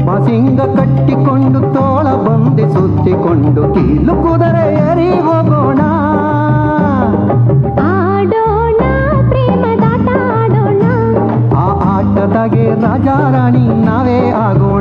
ಬಾಸಿಂಗ ಕಟ್ಟಿಕೊಂಡು ತೋಳ ಬಂದೆ ಸುತ್ತಿಕೊಂಡು ಕೀಲು ಕುದರೆ ಏರಿ ಹೋಗೋಣ ಆಡೋಣ ಪ್ರೇಮದಾಟ ಆಡೋಣ ಆ ಆಟದಾಗೆ ರಾಜ ರಾಣಿ ನಾವೇ ಆಗೋಣ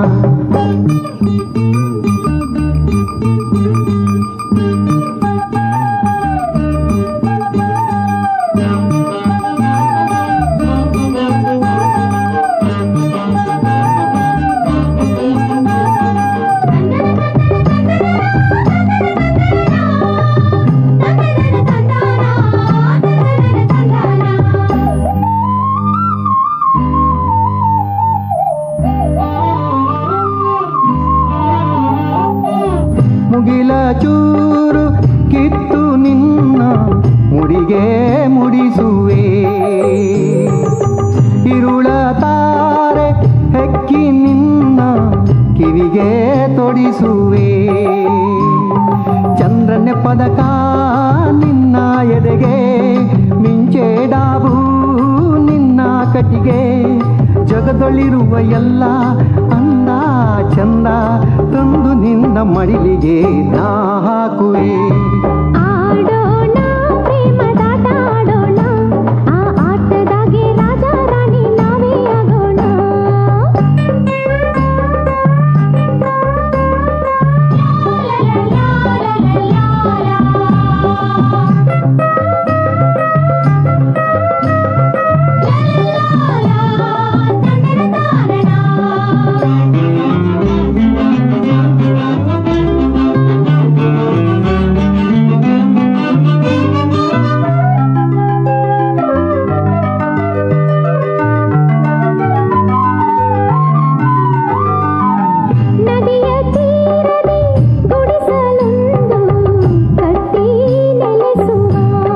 ಮುಗಿಲ ಚೂರು ಕಿತ್ತು ನಿನ್ನ ಮುಡಿಗೆ ಮುಡಿಸುವೆ ಇರುಳ ತಾರೆ ಹೆಕ್ಕಿ ನಿನ್ನ ಕಿವಿಗೆ ತೊಡಿಸುವೆ ಚಂದ್ರನ ಪದಕ ನಿನ್ನ ಎದೆಗೆ ಮಿಂಚೆ ಡಾಬು ನಿನ್ನ ಕಟಿಗೆ ಜಗದೊಳಿರುವ ಎಲ್ಲ ಅಂದ ಚಂದ ತಂದು ನಿನ್ನ ಮಡಿಲಿಗೆ ನಾ ಹಾಕುವೆ ಆಡೋಣ ಪ್ರೇಮದಾಟ ಆಡೋಣ ಆ ಆಟದಾಗೆ ರಾಜ ರಾಣಿ ನಾವೇ ಆಗೋಣ ನದಿಯ ತೀರದಿ ಗುಡಿಸಲೊಂದು ಕಟ್ಟಿ ನೆಲೆಸುವ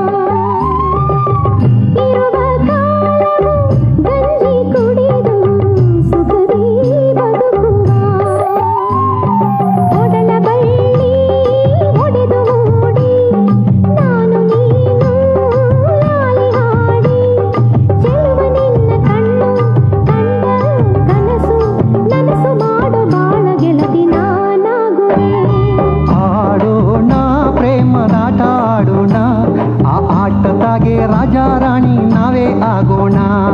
ಇರುವ ಕಾಲವು ಗಂಜಿ ಕುಡಿದು ಸುಖದಿ ಬದುಕುವ ಒಡಲ ಬಳ್ಳಿ ಒಡೆದು ಓಡಿ ನಾನು ನೀನು ಲಾಲಿ ಹಾಡಿ ಚೆಲುವ ನಿನ್ನ ಕಣ್ಣು ಕಂಡ ಕನಸು ನನಸು ಮಾಡು ಬಾಳ ಗೆಳತಿ ನಾನಾಗುವೆ ಆಡೋಣ ಪ್ರೇಮದಾಟ ಆಡೋಣ ಆ ಆಟದಾಗೆ ರಾಜ ರಾಣಿ ನಾವೇ ಆಗೋಣ